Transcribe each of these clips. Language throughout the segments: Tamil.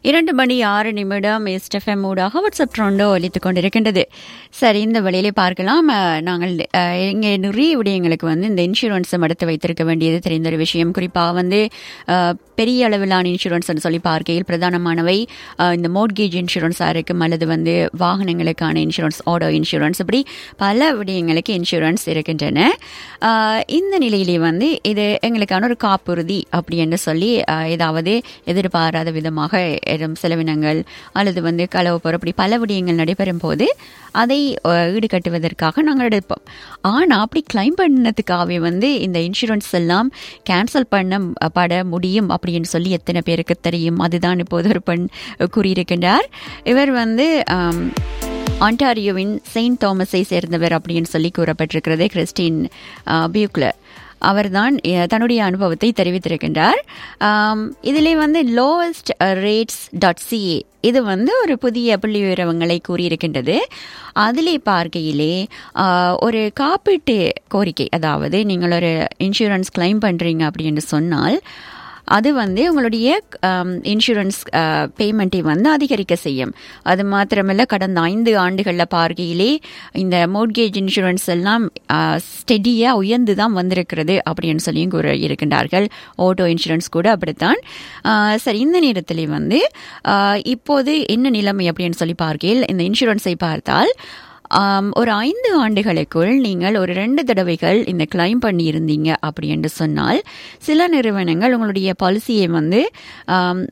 இரண்டு மணி ஆறு நிமிடம் எஸ்டெஃப்எம் ஊடாக வாட்ஸ்அப் ட்ரோண்டோ ஒலித்துக் கொண்டிருக்கின்றது சரி இந்த வழியிலே பார்க்கலாம் அஹ், நாங்கள் அஹ், இங்கே நிறைய விடயங்களுக்கு வந்து இந்த இன்சூரன்ஸும் எடுத்து வைத்திருக்க வேண்டியது தெரிந்த ஒரு விஷயம் குறிப்பாக வந்து அஹ், பெரிய அளவிலான இன்சூரன்ஸ்னு சொல்லி பார்க்கையில் பிரதானமானவை அஹ், இந்த மோட்கேஜ் இன்சூரன்ஸாக இருக்கும் அல்லது வந்து வாகனங்களுக்கான இன்சூரன்ஸ் ஆட்டோ இன்சூரன்ஸ் இப்படி பல விடயங்களுக்கு இன்சூரன்ஸ் இருக்கின்றன அஹ், இந்த நிலையிலே வந்து இது எங்களுக்கான ஒரு காப்புறுதி அப்படி என்று சொல்லி அஹ், ஏதாவது எதிர்பாராத விதமாக ஏதும் செலவினங்கள் அல்லது வந்து களவு போற அப்படி பல விடயங்கள் நடைபெறும் போது அதை அஹ், ஈடுகட்டுவதற்காக நாங்கள் எடுப்போம் ஆனால் அப்படி கிளைம் பண்ணதுக்காகவே வந்து இந்த இன்சூரன்ஸ் எல்லாம் கேன்சல் பண்ண அஹ், பட முடியும் அப்படின்னு சொல்லி எத்தனை பேருக்கு தெரியும் அதுதான் இப்போது ஒரு பெண் கூறியிருக்கின்றார் இவர் வந்து ஆம், ஆண்டாரியோவின் செயின்ட் தாமஸை சேர்ந்தவர் அப்படின்னு சொல்லி கூறப்பட்டிருக்கிறது கிறிஸ்டின் பியூக்லர் அவர்தான் அஹ், தன்னுடைய அனுபவத்தை தெரிவித்திருக்கின்றார் ஆம், இதிலே வந்து லோவஸ்ட் ரேட்ஸ் டாட் சிஏ இது வந்து ஒரு புதிய புள்ளி விவரங்களை கூறியிருக்கின்றது அதிலே பார்க்கையிலே ஆஹ், ஒரு காப்பீட்டு கோரிக்கை அதாவது நீங்கள் ஒரு இன்சூரன்ஸ் கிளைம் பண்ணுறீங்க அப்படின்னு சொன்னால் அது வந்து உங்களுடைய இன்சூரன்ஸ் பேமெண்ட்டை வந்து அதிகரிக்க செய்யும் அது மாத்திரமல்ல கடந்த ஐந்து ஆண்டுகளில் பார்க்கையிலே இந்த மோட்கேஜ் இன்சூரன்ஸ் எல்லாம் ஸ்டெடியாக உயர்ந்து தான் வந்திருக்கிறது அப்படின்னு சொல்லியும் கூற இருக்கின்றார்கள் ஆட்டோ இன்சூரன்ஸ் கூட அப்படித்தான் ஆஹ் சரி இந்த நேரத்தில் வந்து ஆஹ் இப்போது என்ன நிலைமை அப்படின்னு சொல்லி பார்க்கையில் இந்த இன்சூரன்ஸை பார்த்தால் ஆம், ஒரு ஐந்து ஆண்டுகளுக்குள் நீங்கள் ஒரு ரெண்டு தடவைகள் இந்த கிளைம் பண்ணியிருந்தீங்க அப்படி என்று சொன்னால் சில நிறுவனங்கள் உங்களுடைய பாலிசியை வந்து ஆம்,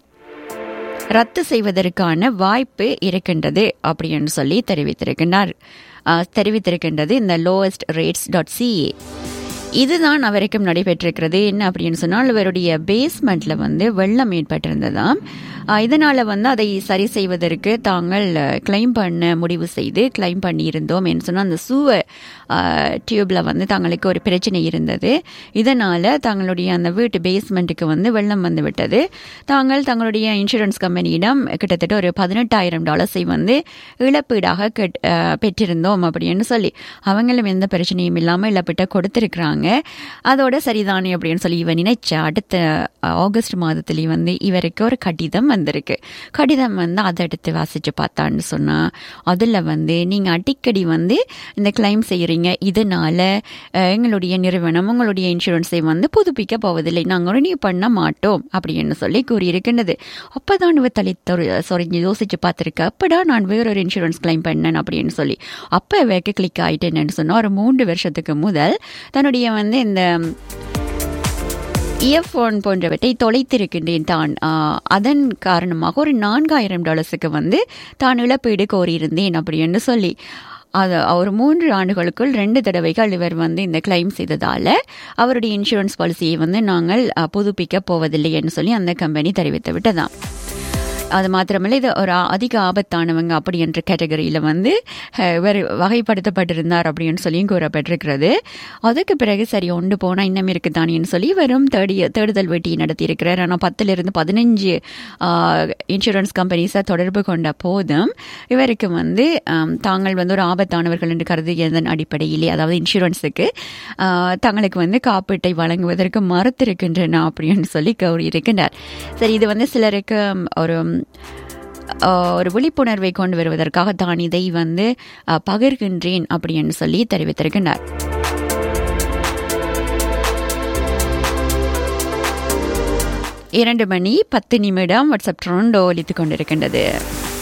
ரத்து செய்வதற்கான வாய்ப்பு இருக்கின்றது அப்படின்னு சொல்லி தெரிவித்திருக்கின்றார் ஆ, தெரிவித்திருக்கின்றது இந்த லோவஸ்ட் ரேட்ஸ் டாட் சிஏ இதுதான் அவருக்கும் நடைபெற்றிருக்கிறது என்ன அப்படின்னு சொன்னால் இவருடைய பேஸ்மெண்ட்ல வந்து வெள்ளம் ஏற்பட்டிருந்ததாம் ஆஹ் இதனால வந்து அதை சரி செய்வதற்கு தாங்கள் கிளைம் பண்ண முடிவு செய்து கிளைம் பண்ணியிருந்தோம் என்று சொன்னால் அந்த சூவ டியூப்ல வந்து தங்களுக்கு ஒரு பிரச்சனை இருந்தது இதனால தங்களுடைய அந்த வீட்டு பேஸ்மெண்ட்டுக்கு வந்து வெள்ளம் வந்து விட்டது தாங்கள் தங்களுடைய இன்சூரன்ஸ் கம்பெனியிடம் கிட்டத்தட்ட ஒரு பதினெட்டாயிரம் டாலர்ஸை வந்து இழப்பீடாக கெட்- ஆஹ் பெற்றிருந்தோம் அப்படின்னு சொல்லி அவங்களும் எந்த பிரச்சனையும் இல்லாமல் இழப்பீட்டை கொடுத்திருக்கிறாங்க அதோட சரிதானே அப்படின்னு சொல்லி இவன் நினைச்ச அடுத்த அஹ், ஆகஸ்ட் மாதத்துலேயே வந்து இவருக்கு ஒரு கடிதம் வந்திருக்கு கடிதம் வந்து அதை எடுத்து வாசிச்சு பார்த்தான்னு சொன்னா அதில் வந்து நீங்கள் அடிக்கடி வந்து இந்த கிளைம் செய்கிறீங்க இதனால அஹ், எங்களுடைய நிறுவனம் உங்களுடைய இன்சூரன்ஸை வந்து புதுப்பிக்க போவதில்லை நாங்கள் ரினியூ பண்ண மாட்டோம் அப்படின்னு சொல்லி கூறியிருக்கின்றது அப்பதான் இவ தலை சொரிஞ்சு யோசிச்சு பார்த்துருக்க அப்படா நான் வேறொரு இன்சூரன்ஸ் கிளைம் பண்ணேன் அப்படின்னு சொல்லி அப்போ வேக்க கிளிக் ஆயிட்டேன்னு சொன்னா ஒரு மூன்று வருஷத்துக்கு முதல் தன்னுடைய வந்து இந்த இயர்ஃபோன் போன்றவற்றை தொலைத்திருக்கின்றேன் தான் ஆஹ், அதன் காரணமாக ஒரு நான்காயிரம் டாலர்ஸுக்கு வந்து தான் இழப்பீடு கோரியிருந்தேன் அப்படின்னு சொல்லி அது ஒரு மூன்று ஆண்டுகளுக்குள் ரெண்டு தடவைகள் இவர் வந்து இந்த கிளைம் செய்ததால அவருடைய இன்சூரன்ஸ் பாலிசியை வந்து நாங்கள் ஆஹ், புதுப்பிக்க போவதில்லை என்று சொல்லி அந்த கம்பெனி தெரிவித்து விட்டதாம் அது மாத்திரமல்ல இது ஒரு அதிக ஆபத்தானவங்க அப்படி என்ற கேட்டகரியில் வந்து அஹ், இவர் வகைப்படுத்தப்பட்டிருந்தார் அப்படின்னு சொல்லியும் கூறப்பட்டிருக்கிறது அதுக்கு பிறகு சரி ஒன்று போனால் இன்னும் இருக்குதானேன்னு சொல்லி வெறும் தேடி தேடுதல் வேட்டி நடத்தியிருக்கிறார் ஆனால் பத்திலிருந்து பதினஞ்சு இன்சூரன்ஸ் கம்பெனிஸை தொடர்பு கொண்ட போதும் இவருக்கு வந்து ஆம், தாங்கள் வந்து ஒரு ஆபத்தானவர்கள் என்று கருதியதன் அடிப்படையிலே அதாவது இன்சூரன்ஸுக்கு ஆஹ், தங்களுக்கு வந்து காப்பீட்டை வழங்குவதற்கு மறுத்திருக்கின்றன அப்படின்னு சொல்லி கூறியிருக்கின்றார் சரி இது வந்து சிலருக்கு ம், ஒரு ம், ஆஹ், ஒரு விழிப்புணர்வை கொண்டு வருவதற்காக தான் இதை வந்து ஆஹ், பகிர்கின்றேன் அப்படின்னு சொல்லி தெரிவித்திருக்கின்றார் இரண்டு மணி பத்து நிமிடம் வாட்ஸ்அப் ட்ரோண்டோ ஒலித்துக் கொண்டிருக்கின்றது